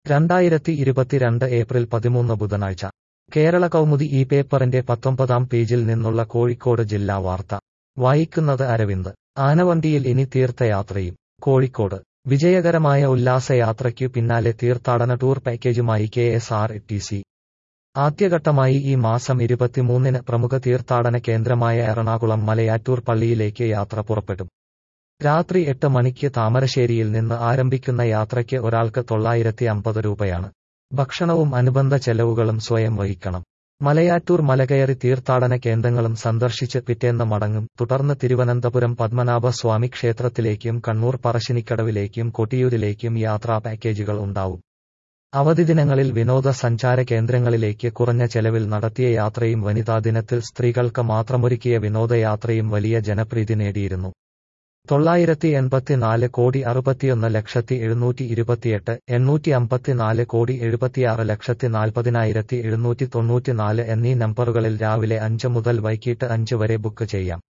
രണ്ടായിരത്തി ഇരുപത്തിരണ്ട് ഏപ്രിൽ പതിമൂന്ന് ബുധനാഴ്ച കേരള കൗമുദി ഈ പേപ്പറിന്റെ പത്തൊമ്പതാം പേജിൽ നിന്നുള്ള കോഴിക്കോട് ജില്ലാ വാർത്ത വായിക്കുന്നത് അരവിന്ദ് ആനവണ്ടിയിൽ ഇനി തീർത്ഥയാത്രയും കോഴിക്കോട് വിജയകരമായ ഉല്ലാസയാത്രയ്ക്കു പിന്നാലെ തീർത്ഥാടന ടൂർ പാക്കേജുമായി K S R T C ആദ്യഘട്ടമായി ഈ മാസം ഇരുപത്തിമൂന്നിന് പ്രമുഖ തീർത്ഥാടന കേന്ദ്രമായ എറണാകുളം മലയാറ്റൂർ പള്ളിയിലേക്ക് യാത്ര പുറപ്പെടും രാത്രി എട്ട് മണിക്ക് താമരശ്ശേരിയിൽ നിന്ന് ആരംഭിക്കുന്ന യാത്രയ്ക്ക് ഒരാൾക്ക് തൊള്ളായിരത്തി അമ്പത് രൂപയാണ് ഭക്ഷണവും അനുബന്ധ ചെലവുകളും സ്വയം വഹിക്കണം മലയാറ്റൂർ മലകയറി തീർത്ഥാടന കേന്ദ്രങ്ങളും സന്ദർശിച്ച് പിറ്റേന്ന് മടങ്ങും തുടർന്ന് തിരുവനന്തപുരം പത്മനാഭ സ്വാമി ക്ഷേത്രത്തിലേക്കും കണ്ണൂർ പറശ്ശിനിക്കടവിലേക്കും കൊട്ടിയൂരിലേക്കും യാത്രാ പാക്കേജുകൾ ഉണ്ടാവും അവധി ദിനങ്ങളിൽ വിനോദസഞ്ചാര കേന്ദ്രങ്ങളിലേക്ക് കുറഞ്ഞ ചെലവിൽ നടത്തിയ യാത്രയും വനിതാ ദിനത്തിൽ സ്ത്രീകൾക്ക് മാത്രമൊരുക്കിയ വിനോദയാത്രയും വലിയ ജനപ്രീതി നേടിയിരുന്നു തൊള്ളായിരത്തി എൺപത്തിനാല് കോടി അറുപത്തിയൊന്ന് ലക്ഷത്തി എഴുന്നൂറ്റി ഇരുപത്തിയെട്ട് എണ്ണൂറ്റി അമ്പത്തിനാല് കോടി എഴുപത്തിയാറ് ലക്ഷത്തി നാൽപ്പതിനായിരത്തി എഴുന്നൂറ്റി തൊണ്ണൂറ്റിനാല് എന്നീ നമ്പറുകളിൽ രാവിലെ അഞ്ച് മുതൽ വൈകിട്ട് അഞ്ച് വരെ ബുക്ക് ചെയ്യാം